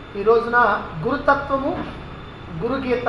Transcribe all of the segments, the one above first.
ఈ రోజున గురుతత్వము గురుగీత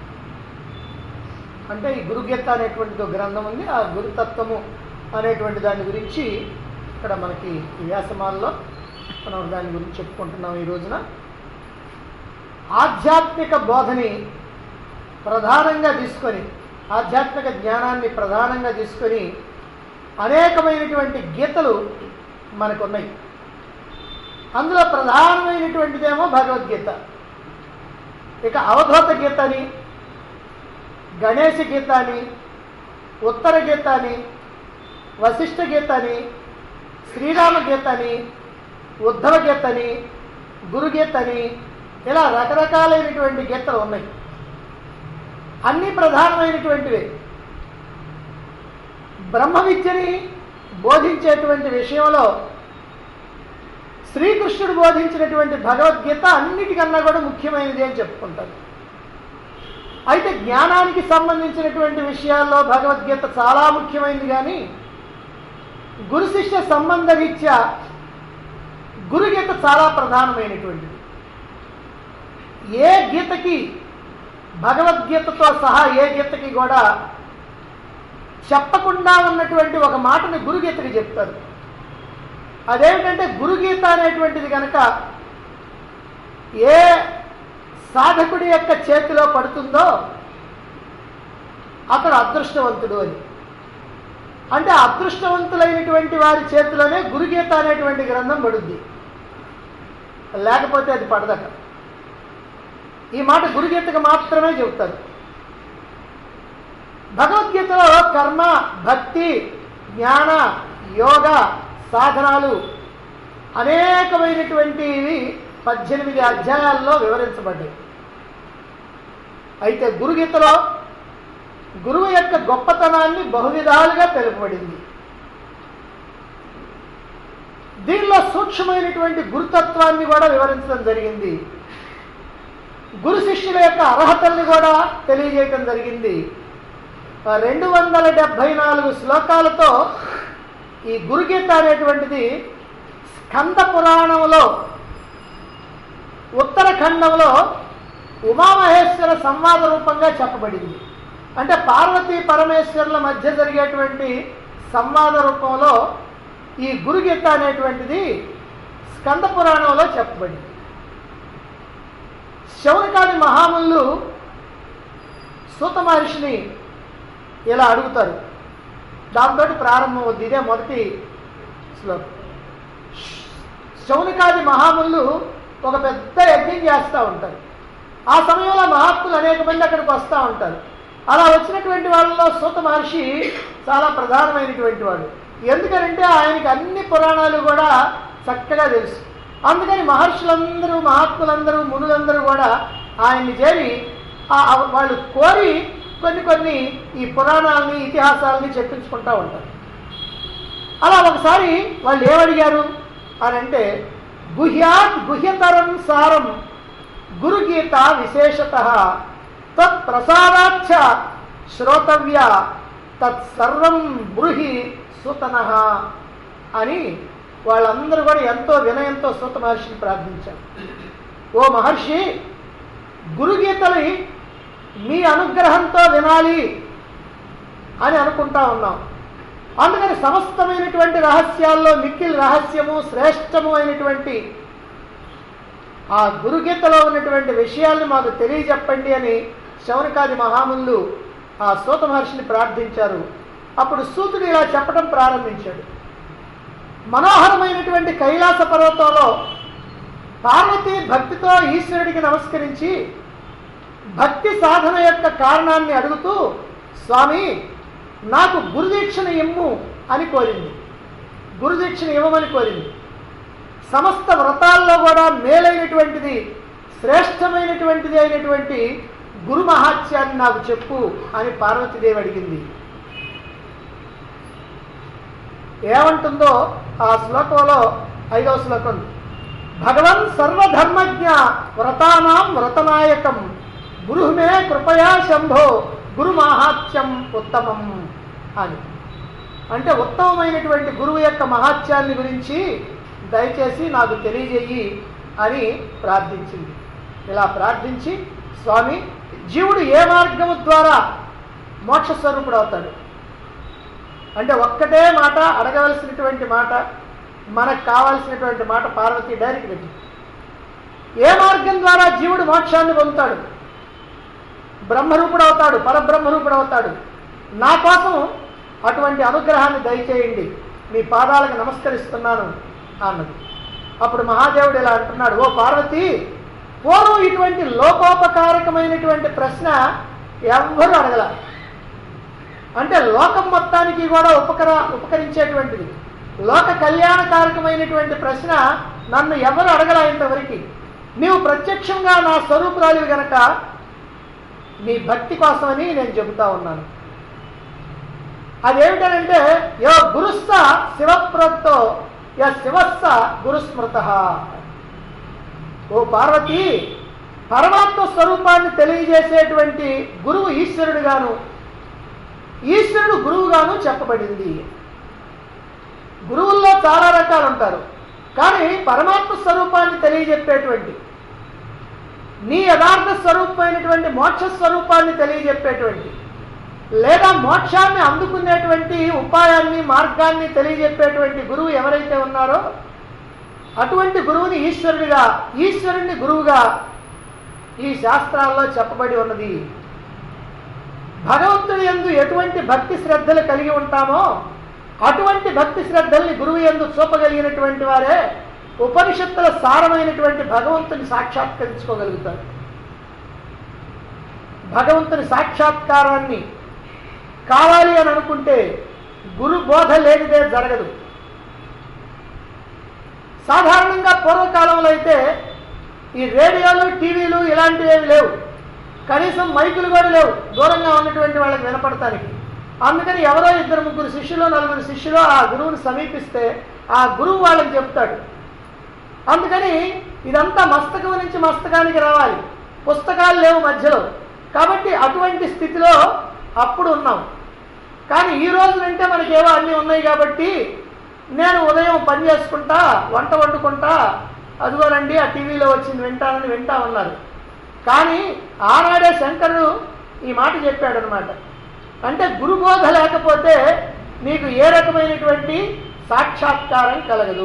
అంటే ఈ గురుగీత అనేటువంటి ఒక గ్రంథం ఉంది ఆ గురుతత్వము అనేటువంటి దాని గురించి ఇక్కడ మనకి ఈ వ్యాసమాలలో మనం దాని గురించి చెప్పుకుంటున్నాం ఈ రోజున ఆధ్యాత్మిక బోధని ప్రధానంగా తీసుకొని ఆధ్యాత్మిక జ్ఞానాన్ని ప్రధానంగా తీసుకొని అనేకమైనటువంటి గీతలు మనకు ఉన్నాయి అందులో ప్రధానమైనటువంటిదేమో భగవద్గీత ఇక అవధూత గీత అని గణేష గీత అని ఉత్తర గీత అని వశిష్ఠ గీత అని శ్రీరామ గీత అని ఉద్ధవ గీత అని గురుగీత అని ఇలా రకరకాలైనటువంటి గీతలు ఉన్నాయి అన్ని ప్రధానమైనటువంటివే బ్రహ్మ విద్యని బోధించేటువంటి విషయంలో శ్రీకృష్ణుడు బోధించినటువంటి భగవద్గీత అన్నిటికన్నా కూడా ముఖ్యమైనది అని చెప్పుకుంటారు అయితే జ్ఞానానికి సంబంధించినటువంటి విషయాల్లో భగవద్గీత చాలా ముఖ్యమైనది కానీ గురు శిష్య సంబంధ రీత్యా గురుగీత చాలా ప్రధానమైనటువంటిది ఏ గీతకి భగవద్గీతతో సహా ఏ గీతకి కూడా చెప్పకుండా ఉన్నటువంటి ఒక మాటని గురుగీతకి చెప్తారు అదేమిటంటే గురుగీత అనేటువంటిది కనుక ఏ సాధకుడి యొక్క చేతిలో పడుతుందో అతడు అదృష్టవంతుడు అని అంటే అదృష్టవంతులైనటువంటి వారి చేతిలోనే గురుగీత అనేటువంటి గ్రంథం పడుద్ది లేకపోతే అది పడదట ఈ మాట గురుగీతకు మాత్రమే చెబుతారు భగవద్గీతలో కర్మ భక్తి జ్ఞాన యోగ సాధనాలు అనేకమైనటువంటివి పద్దెనిమిది అధ్యాయాల్లో వివరించబడ్డాయి అయితే గురుగీతలో గురువు యొక్క గొప్పతనాన్ని బహువిధాలుగా తెలుపబడింది దీనిలో సూక్ష్మమైనటువంటి గురుతత్వాన్ని కూడా వివరించడం జరిగింది గురు శిష్యుల యొక్క అర్హతల్ని కూడా తెలియజేయటం జరిగింది రెండు వందల డెబ్భై నాలుగు శ్లోకాలతో ఈ గురుగీత అనేటువంటిది స్కంద పురాణంలో ఉత్తరఖండంలో ఉమామహేశ్వర సంవాద రూపంగా చెప్పబడింది అంటే పార్వతీ పరమేశ్వరుల మధ్య జరిగేటువంటి సంవాద రూపంలో ఈ గురుగీత అనేటువంటిది స్కంద పురాణంలో చెప్పబడింది శౌనకాది మహాములు సూత మహర్షిని ఇలా అడుగుతారు దాంతో ప్రారంభం అవుద్ది ఇదే మొదటి శ్లోకం శౌనికాది మహాములు ఒక పెద్ద యజ్ఞం చేస్తూ ఉంటారు ఆ సమయంలో మహాత్ములు అనేక మంది అక్కడికి వస్తూ ఉంటారు అలా వచ్చినటువంటి వాళ్ళలో సూత మహర్షి చాలా ప్రధానమైనటువంటి వాడు ఎందుకనంటే ఆయనకి అన్ని పురాణాలు కూడా చక్కగా తెలుసు అందుకని మహర్షులందరూ మహాత్ములందరూ మునులందరూ కూడా ఆయన్ని చేరి వాళ్ళు కోరి కొన్ని కొన్ని ఈ పురాణాలని ఇతిహాసాలని చెప్పించుకుంటూ ఉంటారు అలా ఒకసారి వాళ్ళు ఏమడిగారు అని అంటే గుహ్యాత్ గుహ్యతరం సారం గురుగీత విశేషత తత్ ప్రసాదాచ్చ శ్రోతవ్య తత్ సర్వం బ్రూహి సూతన అని వాళ్ళందరూ కూడా ఎంతో వినయంతో సూత మహర్షిని ప్రార్థించారు ఓ మహర్షి గురుగీతని మీ అనుగ్రహంతో వినాలి అని అనుకుంటా ఉన్నాం అందుకని సమస్తమైనటువంటి రహస్యాల్లో మిక్కిలి రహస్యము శ్రేష్టము అయినటువంటి ఆ గురుగీతలో ఉన్నటువంటి విషయాల్ని మాకు తెలియజెప్పండి అని శౌనకాది మహాములు ఆ సూత మహర్షిని ప్రార్థించారు అప్పుడు సూతుడు ఇలా చెప్పడం ప్రారంభించాడు మనోహరమైనటువంటి కైలాస పర్వతంలో పార్వతి భక్తితో ఈశ్వరుడికి నమస్కరించి భక్తి సాధన యొక్క కారణాన్ని అడుగుతూ స్వామి నాకు గురుదీక్షణ ఇమ్ము అని కోరింది గురుదీక్షణ ఇవ్వమని కోరింది సమస్త వ్రతాల్లో కూడా మేలైనటువంటిది శ్రేష్టమైనటువంటిది అయినటువంటి గురు మహాత్యాన్ని నాకు చెప్పు అని పార్వతీదేవి అడిగింది ఏమంటుందో ఆ శ్లోకంలో ఐదవ శ్లోకం భగవన్ సర్వధర్మజ్ఞ వ్రతానాం వ్రతనాయకం గురుమే కృపయా శంభో గురు మాహాత్యం ఉత్తమం అని అంటే ఉత్తమమైనటువంటి గురువు యొక్క మహాత్యాన్ని గురించి దయచేసి నాకు తెలియజేయి అని ప్రార్థించింది ఇలా ప్రార్థించి స్వామి జీవుడు ఏ మార్గము ద్వారా మోక్ష స్వరూపుడు అవుతాడు అంటే ఒక్కటే మాట అడగవలసినటువంటి మాట మనకు కావాల్సినటువంటి మాట పార్వతి డైరెక్ట్ పెట్టి ఏ మార్గం ద్వారా జీవుడు మోక్షాన్ని పొందుతాడు బ్రహ్మరూపుడు అవుతాడు పరబ్రహ్మరూపుడు అవుతాడు నా కోసం అటువంటి అనుగ్రహాన్ని దయచేయండి మీ పాదాలకు నమస్కరిస్తున్నాను అన్నది అప్పుడు మహాదేవుడు ఇలా అంటున్నాడు ఓ పార్వతి పూర్వం ఇటువంటి లోకోపకారకమైనటువంటి ప్రశ్న ఎవ్వరూ అడగల అంటే లోకం మొత్తానికి కూడా ఉపకర ఉపకరించేటువంటిది లోక కళ్యాణకారకమైనటువంటి ప్రశ్న నన్ను ఎవరు అడగల ఇంతవరకు నీవు ప్రత్యక్షంగా నా స్వరూపురాలివి గనక నీ భక్తి కోసమని నేను చెబుతా ఉన్నాను అదేమిటనంటే యో గురుస్స శివప్రోక్తో య శివస్స గురుస్మృత ఓ పార్వతి పరమాత్మ స్వరూపాన్ని తెలియజేసేటువంటి గురువు ఈశ్వరుడుగాను ఈశ్వరుడు గురువుగాను చెప్పబడింది గురువుల్లో చాలా రకాలు ఉంటారు కానీ పరమాత్మ స్వరూపాన్ని తెలియజెప్పేటువంటి నీ యథార్థ స్వరూపమైనటువంటి మోక్ష స్వరూపాన్ని తెలియజెప్పేటువంటి లేదా మోక్షాన్ని అందుకునేటువంటి ఉపాయాన్ని మార్గాన్ని తెలియజెప్పేటువంటి గురువు ఎవరైతే ఉన్నారో అటువంటి గురువుని ఈశ్వరుడిగా ఈశ్వరుణ్ణి గురువుగా ఈ శాస్త్రాల్లో చెప్పబడి ఉన్నది భగవంతుడి ఎందు ఎటువంటి భక్తి శ్రద్ధలు కలిగి ఉంటామో అటువంటి భక్తి శ్రద్ధల్ని గురువు ఎందు చూపగలిగినటువంటి వారే ఉపనిషత్తుల సారమైనటువంటి భగవంతుని సాక్షాత్కరించుకోగలుగుతారు భగవంతుని సాక్షాత్కారాన్ని కావాలి అని అనుకుంటే గురు బోధ లేనిదే జరగదు సాధారణంగా పూర్వకాలంలో అయితే ఈ రేడియోలు టీవీలు ఇలాంటివి ఏమి లేవు కనీసం మైకులు కూడా లేవు దూరంగా ఉన్నటువంటి వాళ్ళకి వినపడటానికి అందుకని ఎవరో ఇద్దరు ముగ్గురు శిష్యులు నలుగురు శిష్యులు ఆ గురువుని సమీపిస్తే ఆ గురువు వాళ్ళకి చెప్తాడు అందుకని ఇదంతా మస్తకం నుంచి మస్తకానికి రావాలి పుస్తకాలు లేవు మధ్యలో కాబట్టి అటువంటి స్థితిలో అప్పుడు ఉన్నాం కానీ ఈ రోజునంటే మనకేవో అన్నీ ఉన్నాయి కాబట్టి నేను ఉదయం పని చేసుకుంటా వంట వండుకుంటా అదిగోనండి ఆ టీవీలో వచ్చింది వింటానని వింటా ఉన్నారు కానీ ఆనాడే శంకరుడు ఈ మాట చెప్పాడు అనమాట అంటే గురుబోధ లేకపోతే నీకు ఏ రకమైనటువంటి సాక్షాత్కారం కలగదు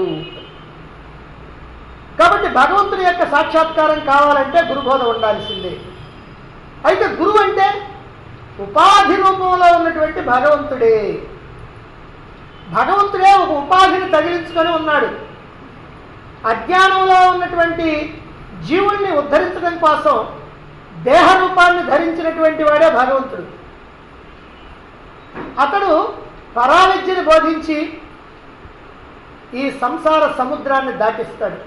కాబట్టి భగవంతుని యొక్క సాక్షాత్కారం కావాలంటే గురుబోధ ఉండాల్సిందే అయితే గురువు అంటే ఉపాధి రూపంలో ఉన్నటువంటి భగవంతుడే భగవంతుడే ఒక ఉపాధిని తగిలించుకొని ఉన్నాడు అజ్ఞానంలో ఉన్నటువంటి జీవుల్ని ఉద్ధరించడం కోసం దేహ రూపాన్ని ధరించినటువంటి వాడే భగవంతుడు అతడు పరావిద్యను బోధించి ఈ సంసార సముద్రాన్ని దాటిస్తాడు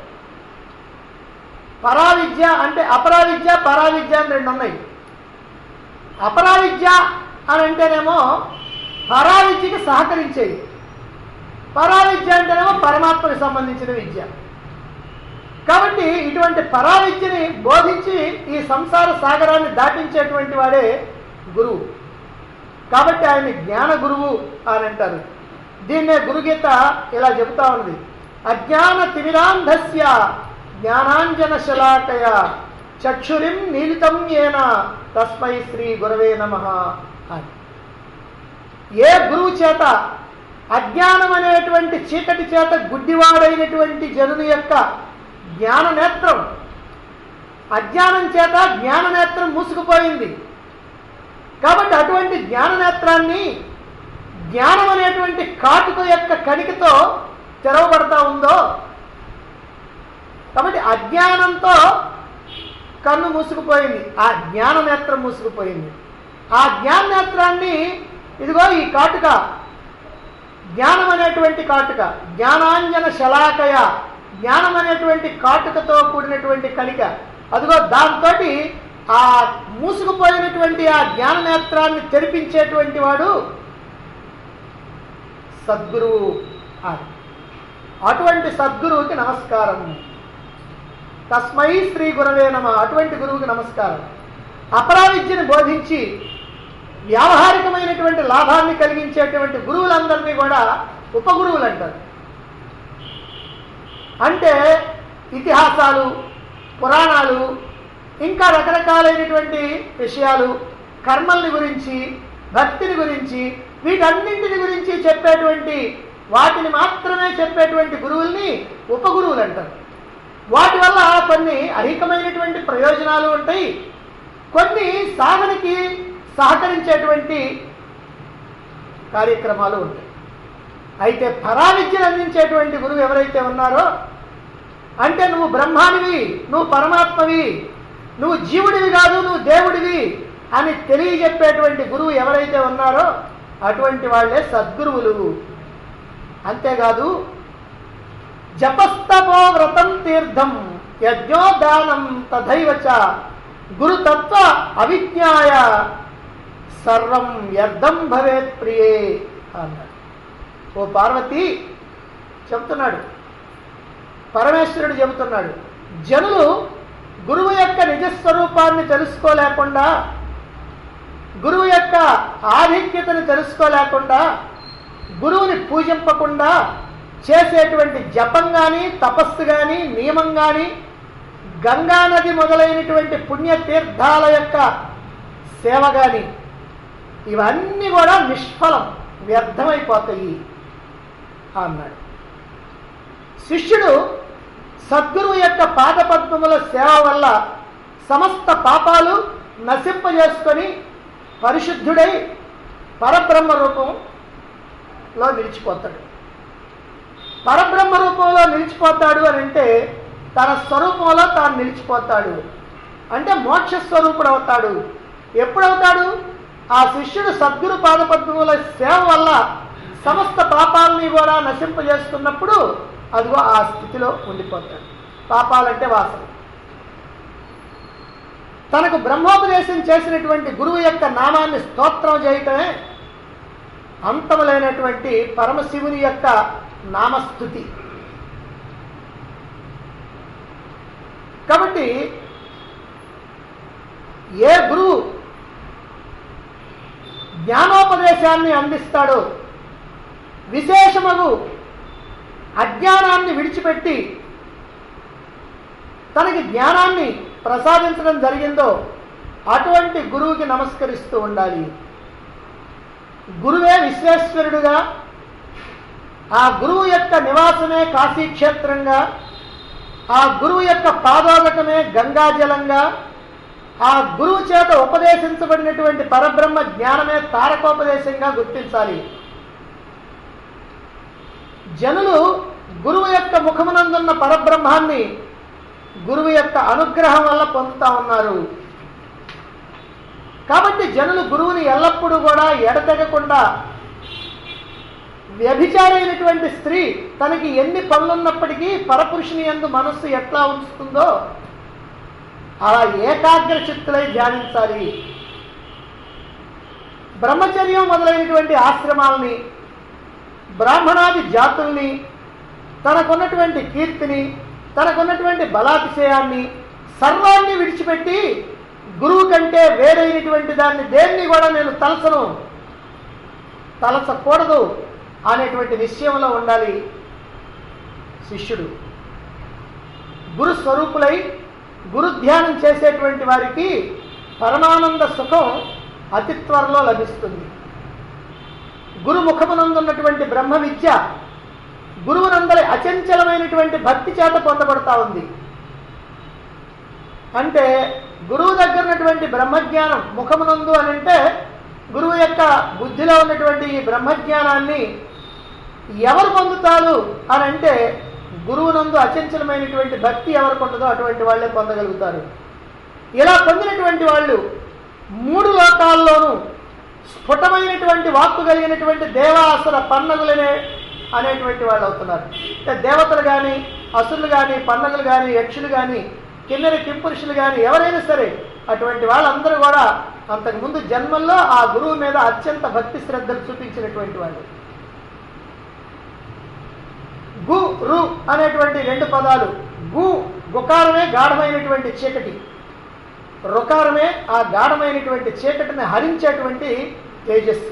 పరావిద్య అంటే అపరావిద్య పరావిద్య అని రెండు ఉన్నాయి అపరావిద్య అని అంటేనేమో పరావిద్యకి సహకరించేది పరావిద్య అంటేనేమో పరమాత్మకి సంబంధించిన విద్య కాబట్టి ఇటువంటి పరావిద్యని బోధించి ఈ సంసార సాగరాన్ని దాటించేటువంటి వాడే గురువు కాబట్టి ఆయన జ్ఞాన గురువు అని అంటారు దీన్నే గురుగీత ఇలా చెబుతా ఉంది అజ్ఞాన తిమిరాంధస్య జ్ఞానాంజన శలాకయ చక్షురిం నీలితం ఏన తస్మై శ్రీ గురవే నమ అని ఏ గురువు చేత అజ్ఞానం అనేటువంటి చీకటి చేత గుడ్డివాడైనటువంటి జనుని యొక్క జ్ఞాన నేత్రం అజ్ఞానం చేత జ్ఞాన నేత్రం మూసుకుపోయింది కాబట్టి అటువంటి జ్ఞాన నేత్రాన్ని జ్ఞానం అనేటువంటి కాటుక యొక్క కణికతో తెరవబడతా ఉందో కాబట్టి అజ్ఞానంతో కన్ను మూసుకుపోయింది ఆ జ్ఞాన నేత్రం మూసుకుపోయింది ఆ జ్ఞాన నేత్రాన్ని ఇదిగో ఈ కాటుక జ్ఞానం అనేటువంటి కాటుక జ్ఞానాంజన శలాకయ జ్ఞానం అనేటువంటి కాటుకతో కూడినటువంటి కణిక అదిగో దాంతో ఆ మూసుకుపోయినటువంటి ఆ జ్ఞాన నేత్రాన్ని తెరిపించేటువంటి వాడు సద్గురువు అని అటువంటి సద్గురువుకి నమస్కారం తస్మై శ్రీ గురవే నమ అటువంటి గురువుకి నమస్కారం అపరావిద్యను బోధించి వ్యావహారికమైనటువంటి లాభాన్ని కలిగించేటువంటి గురువులందరినీ కూడా ఉపగురువులు అంటారు అంటే ఇతిహాసాలు పురాణాలు ఇంకా రకరకాలైనటువంటి విషయాలు కర్మల్ని గురించి భక్తిని గురించి వీటన్నింటిని గురించి చెప్పేటువంటి వాటిని మాత్రమే చెప్పేటువంటి గురువుల్ని ఉపగురువులు అంటారు వాటి వల్ల కొన్ని అధికమైనటువంటి ప్రయోజనాలు ఉంటాయి కొన్ని సాధనకి సహకరించేటువంటి కార్యక్రమాలు ఉంటాయి అయితే పరావిద్యను అందించేటువంటి గురువు ఎవరైతే ఉన్నారో అంటే నువ్వు బ్రహ్మానివి నువ్వు పరమాత్మవి నువ్వు జీవుడివి కాదు నువ్వు దేవుడివి అని తెలియజెప్పేటువంటి గురువు ఎవరైతే ఉన్నారో అటువంటి వాళ్ళే సద్గురువులు అంతేకాదు జపస్తపో వ్రతం తీర్థం యజ్ఞోదానం తథైవ చ గురుతత్వ అవిజ్ఞాయ సర్వం వ్యర్థం భవేత్ ప్రియే అన్నాడు ఓ పార్వతి చెప్తున్నాడు పరమేశ్వరుడు చెబుతున్నాడు జనులు గురువు యొక్క నిజస్వరూపాన్ని తెలుసుకోలేకుండా గురువు యొక్క ఆధిక్యతను తెలుసుకోలేకుండా గురువుని పూజింపకుండా చేసేటువంటి జపం కానీ తపస్సు కానీ నియమం కానీ గంగానది మొదలైనటువంటి పుణ్యతీర్థాల యొక్క సేవ కానీ ఇవన్నీ కూడా నిష్ఫలం వ్యర్థమైపోతాయి అన్నాడు శిష్యుడు సద్గురువు యొక్క పాదపద్మముల సేవ వల్ల సమస్త పాపాలు నశింపజేసుకొని పరిశుద్ధుడై పరబ్రహ్మ రూపంలో నిలిచిపోతాడు పరబ్రహ్మ రూపంలో నిలిచిపోతాడు అని అంటే తన స్వరూపంలో తాను నిలిచిపోతాడు అంటే మోక్ష స్వరూపుడు అవుతాడు ఎప్పుడవుతాడు ఆ శిష్యుడు సద్గురు పాదపద్మముల సేవ వల్ల సమస్త పాపాలని కూడా నశింపజేస్తున్నప్పుడు అదిగో ఆ స్థితిలో ఉండిపోతాడు పాపాలంటే వాసన తనకు బ్రహ్మోపదేశం చేసినటువంటి గురువు యొక్క నామాన్ని స్తోత్రం చేయటమే అంతములైనటువంటి పరమశివుని యొక్క నామస్థుతి కాబట్టి ఏ గురువు జ్ఞానోపదేశాన్ని అందిస్తాడో విశేషమగు అజ్ఞానాన్ని విడిచిపెట్టి తనకి జ్ఞానాన్ని ప్రసాదించడం జరిగిందో అటువంటి గురువుకి నమస్కరిస్తూ ఉండాలి గురువే విశ్వేశ్వరుడుగా ఆ గురువు యొక్క నివాసమే కాశీక్షేత్రంగా ఆ గురువు యొక్క పాదోదకమే గంగాజలంగా ఆ గురువు చేత ఉపదేశించబడినటువంటి పరబ్రహ్మ జ్ఞానమే తారకోపదేశంగా గుర్తించాలి జనులు గురువు యొక్క ముఖమునందున్న పరబ్రహ్మాన్ని గురువు యొక్క అనుగ్రహం వల్ల పొందుతా ఉన్నారు కాబట్టి జనులు గురువుని ఎల్లప్పుడూ కూడా ఎడతెగకుండా వ్యభిచారైనటువంటి స్త్రీ తనకి ఎన్ని పనులున్నప్పటికీ పరపురుషుని ఎందు మనస్సు ఎట్లా ఉంచుతుందో అలా ఏకాగ్ర చిత్తులై ధ్యానించాలి బ్రహ్మచర్యం మొదలైనటువంటి ఆశ్రమాలని బ్రాహ్మణాది జాతుల్ని తనకున్నటువంటి కీర్తిని తనకున్నటువంటి బలాతిశయాన్ని సర్వాన్ని విడిచిపెట్టి గురువు కంటే వేరైనటువంటి దాన్ని దేన్ని కూడా నేను తలసను తలసకూడదు అనేటువంటి నిశ్చయంలో ఉండాలి శిష్యుడు గురు స్వరూపులై గురు ధ్యానం చేసేటువంటి వారికి పరమానంద సుఖం అతి త్వరలో లభిస్తుంది గురు ముఖమునందున్నటువంటి బ్రహ్మ విద్య గురువునందరి అచంచలమైనటువంటి భక్తి చేత పొందబడతా ఉంది అంటే గురువు దగ్గర ఉన్నటువంటి బ్రహ్మజ్ఞానం ముఖమునందు అని అంటే గురువు యొక్క బుద్ధిలో ఉన్నటువంటి ఈ బ్రహ్మజ్ఞానాన్ని ఎవరు పొందుతారు అని అంటే గురువునందు అచంచలమైనటువంటి భక్తి ఎవరికి ఉంటుందో అటువంటి వాళ్ళే పొందగలుగుతారు ఇలా పొందినటువంటి వాళ్ళు మూడు లోకాల్లోనూ స్ఫుటమైనటువంటి వాక్కు కలిగినటువంటి దేవాసుర పన్నగులనే అనేటువంటి వాళ్ళు అవుతున్నారు అంటే దేవతలు కానీ అసురులు కానీ పన్నగులు కానీ యక్షులు కానీ కిన్నెర కింపురుషులు కానీ ఎవరైనా సరే అటువంటి వాళ్ళందరూ కూడా అంతకుముందు జన్మల్లో ఆ గురువు మీద అత్యంత భక్తి శ్రద్ధలు చూపించినటువంటి వాళ్ళు గు రు అనేటువంటి రెండు పదాలు గు గుకారమే గాఢమైనటువంటి చీకటి రుకారమే ఆ గాఢమైనటువంటి చీకటిని హరించేటువంటి తేజస్సు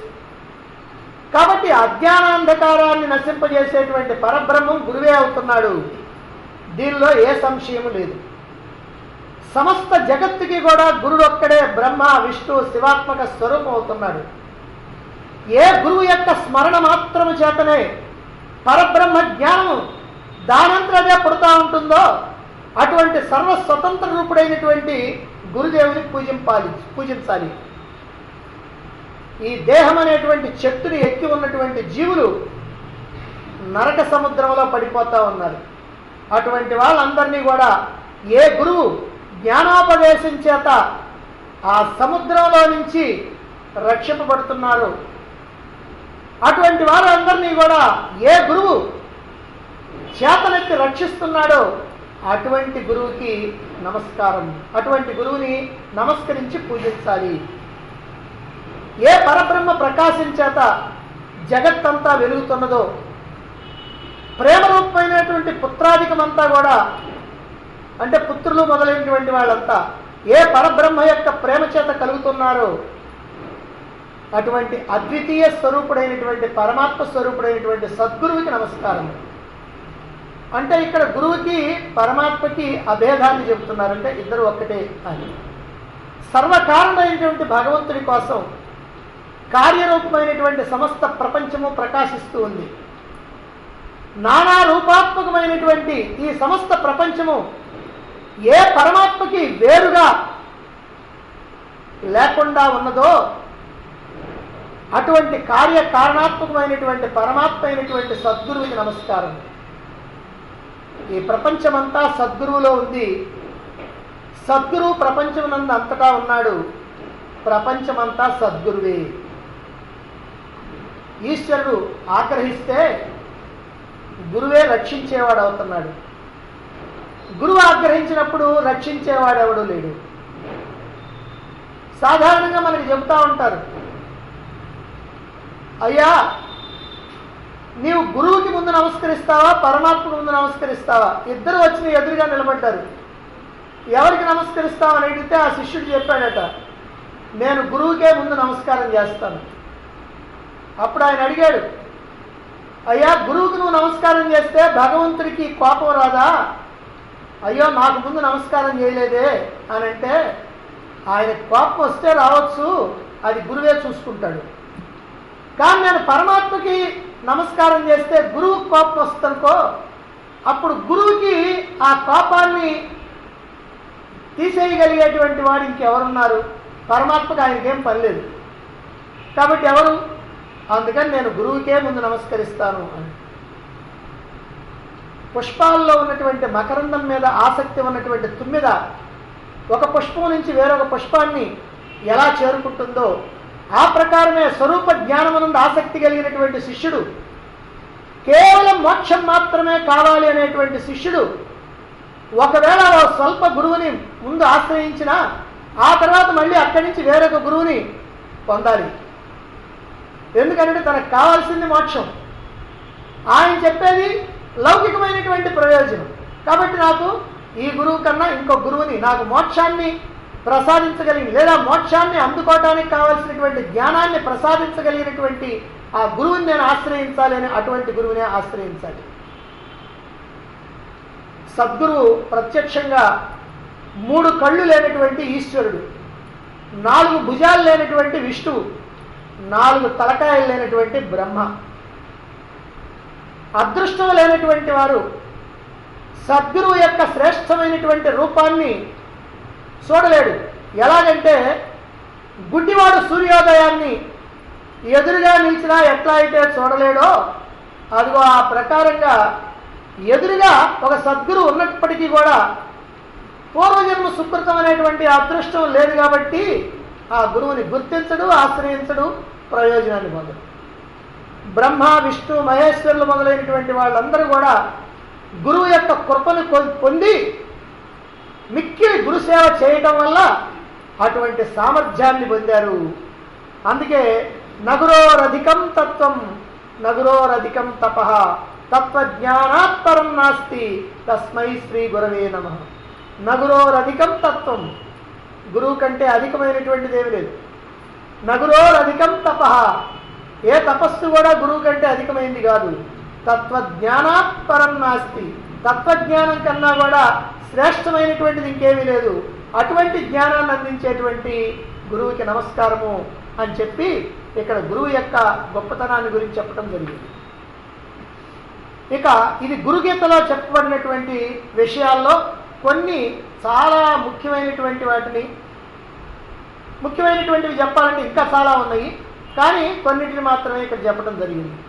కాబట్టి అజ్ఞానాంధకారాన్ని నశింపజేసేటువంటి పరబ్రహ్మం గురువే అవుతున్నాడు దీనిలో ఏ సంశయము లేదు సమస్త జగత్తుకి కూడా గురుడు ఒక్కడే బ్రహ్మ విష్ణు శివాత్మక స్వరూపం అవుతున్నాడు ఏ గురువు యొక్క స్మరణ మాత్రము చేతనే పరబ్రహ్మ జ్ఞానము దానంతరదే పుడతా ఉంటుందో అటువంటి సర్వ స్వతంత్ర రూపుడైనటువంటి గురుదేవుని పూజింపాలి పూజించాలి ఈ దేహం అనేటువంటి చెట్టుని ఎక్కి ఉన్నటువంటి జీవులు నరక సముద్రంలో పడిపోతా ఉన్నారు అటువంటి వాళ్ళందరినీ కూడా ఏ గురువు జ్ఞానోపదేశం చేత ఆ సముద్రంలో నుంచి రక్షింపబడుతున్నారు అటువంటి వారందరినీ కూడా ఏ గురువు చేతనెత్తి రక్షిస్తున్నాడో అటువంటి గురువుకి నమస్కారం అటువంటి గురువుని నమస్కరించి పూజించాలి ఏ పరబ్రహ్మ ప్రకాశం చేత జగత్తంతా వెలుగుతున్నదో ప్రేమరూపమైనటువంటి పుత్రాధికమంతా కూడా అంటే పుత్రులు మొదలైనటువంటి వాళ్ళంతా ఏ పరబ్రహ్మ యొక్క ప్రేమ చేత కలుగుతున్నారో అటువంటి అద్వితీయ స్వరూపుడైనటువంటి పరమాత్మ స్వరూపుడైనటువంటి సద్గురువుకి నమస్కారం అంటే ఇక్కడ గురువుకి పరమాత్మకి అభేదాన్ని చెబుతున్నారంటే ఇద్దరు ఒక్కటే అని సర్వకారణమైనటువంటి భగవంతుడి కోసం కార్యరూపమైనటువంటి సమస్త ప్రపంచము ప్రకాశిస్తూ ఉంది నానా రూపాత్మకమైనటువంటి ఈ సమస్త ప్రపంచము ఏ పరమాత్మకి వేరుగా లేకుండా ఉన్నదో అటువంటి కార్య కారణాత్మకమైనటువంటి పరమాత్మ అయినటువంటి సద్గురువుకి నమస్కారం ఈ ప్రపంచమంతా సద్గురువులో ఉంది సద్గురువు ప్రపంచమునందు అంతటా ఉన్నాడు ప్రపంచమంతా సద్గురువే ఈశ్వరుడు ఆగ్రహిస్తే గురువే రక్షించేవాడు అవుతున్నాడు గురువు ఆగ్రహించినప్పుడు రక్షించేవాడు ఎవడు లేడు సాధారణంగా మనకి చెబుతా ఉంటారు అయ్యా నీవు గురువుకి ముందు నమస్కరిస్తావా పరమాత్మకు ముందు నమస్కరిస్తావా ఇద్దరు వచ్చి నీ ఎదురుగా నిలబడ్డారు ఎవరికి నమస్కరిస్తావు అని అడిగితే ఆ శిష్యుడు చెప్పాడట నేను గురువుకే ముందు నమస్కారం చేస్తాను అప్పుడు ఆయన అడిగాడు అయ్యా గురువుకి నువ్వు నమస్కారం చేస్తే భగవంతుడికి కోపం రాదా అయ్యో నాకు ముందు నమస్కారం చేయలేదే అని అంటే ఆయన కోపం వస్తే రావచ్చు అది గురువే చూసుకుంటాడు కానీ నేను పరమాత్మకి నమస్కారం చేస్తే గురువు కోపం వస్తుందనుకో అప్పుడు గురువుకి ఆ కోపాన్ని తీసేయగలిగేటువంటి వాడు ఇంకెవరున్నారు పరమాత్మకు ఆయనకేం పని లేదు కాబట్టి ఎవరు అందుకని నేను గురువుకే ముందు నమస్కరిస్తాను అని పుష్పాల్లో ఉన్నటువంటి మకరందం మీద ఆసక్తి ఉన్నటువంటి తుమ్మిద ఒక పుష్పం నుంచి వేరొక పుష్పాన్ని ఎలా చేరుకుంటుందో ఆ ప్రకారమే స్వరూప జ్ఞానమునందు ఆసక్తి కలిగినటువంటి శిష్యుడు కేవలం మోక్షం మాత్రమే కావాలి అనేటువంటి శిష్యుడు ఒకవేళ ఓ స్వల్ప గురువుని ముందు ఆశ్రయించిన ఆ తర్వాత మళ్ళీ అక్కడి నుంచి వేరొక గురువుని పొందాలి ఎందుకంటే తనకు కావాల్సింది మోక్షం ఆయన చెప్పేది లౌకికమైనటువంటి ప్రయోజనం కాబట్టి నాకు ఈ గురువు కన్నా ఇంకో గురువుని నాకు మోక్షాన్ని ప్రసాదించగలిగి లేదా మోక్షాన్ని అందుకోవటానికి కావాల్సినటువంటి జ్ఞానాన్ని ప్రసాదించగలిగినటువంటి ఆ గురువుని నేను ఆశ్రయించాలి అని అటువంటి గురువునే ఆశ్రయించాలి సద్గురువు ప్రత్యక్షంగా మూడు కళ్ళు లేనటువంటి ఈశ్వరుడు నాలుగు భుజాలు లేనటువంటి విష్ణువు నాలుగు తలకాయలు లేనటువంటి బ్రహ్మ అదృష్టం లేనటువంటి వారు సద్గురువు యొక్క శ్రేష్టమైనటువంటి రూపాన్ని చూడలేడు ఎలాగంటే గుడ్డివాడు సూర్యోదయాన్ని ఎదురుగా నిలిచినా ఎట్లా అయితే చూడలేడో అదిగో ఆ ప్రకారంగా ఎదురుగా ఒక సద్గురు ఉన్నప్పటికీ కూడా పూర్వజన్మ సుకృతం అనేటువంటి అదృష్టం లేదు కాబట్టి ఆ గురువుని గుర్తించడు ఆశ్రయించడు ప్రయోజనాన్ని పొందడు బ్రహ్మ విష్ణు మహేశ్వరులు మొదలైనటువంటి వాళ్ళందరూ కూడా గురువు యొక్క కృపను కొ- పొంది మిక్కిలి గురుసేవ చేయటం వల్ల అటువంటి సామర్థ్యాన్ని పొందారు అందుకే నగురోరధికం తత్వం నగురోరధికం తప తత్వజ్ఞానాత్పరం నాస్తి తస్మై శ్రీ గురవే నమ నగురోరధికం తత్వం గురువు కంటే అధికమైనటువంటిది ఏమి లేదు నగురోరధికం తప ఏ తపస్సు కూడా గురువు కంటే అధికమైంది కాదు తత్వజ్ఞానాత్పరం నాస్తి తత్వజ్ఞానం కన్నా కూడా శ్రేష్టమైనటువంటిది ఇంకేమీ లేదు అటువంటి జ్ఞానాన్ని అందించేటువంటి గురువుకి నమస్కారము అని చెప్పి ఇక్కడ గురువు యొక్క గొప్పతనాన్ని గురించి చెప్పడం జరిగింది ఇక ఇది గురుగీతలో చెప్పబడినటువంటి విషయాల్లో కొన్ని చాలా ముఖ్యమైనటువంటి వాటిని ముఖ్యమైనటువంటివి చెప్పాలంటే ఇంకా చాలా ఉన్నాయి కానీ కొన్నిటిని మాత్రమే ఇక్కడ చెప్పడం జరిగింది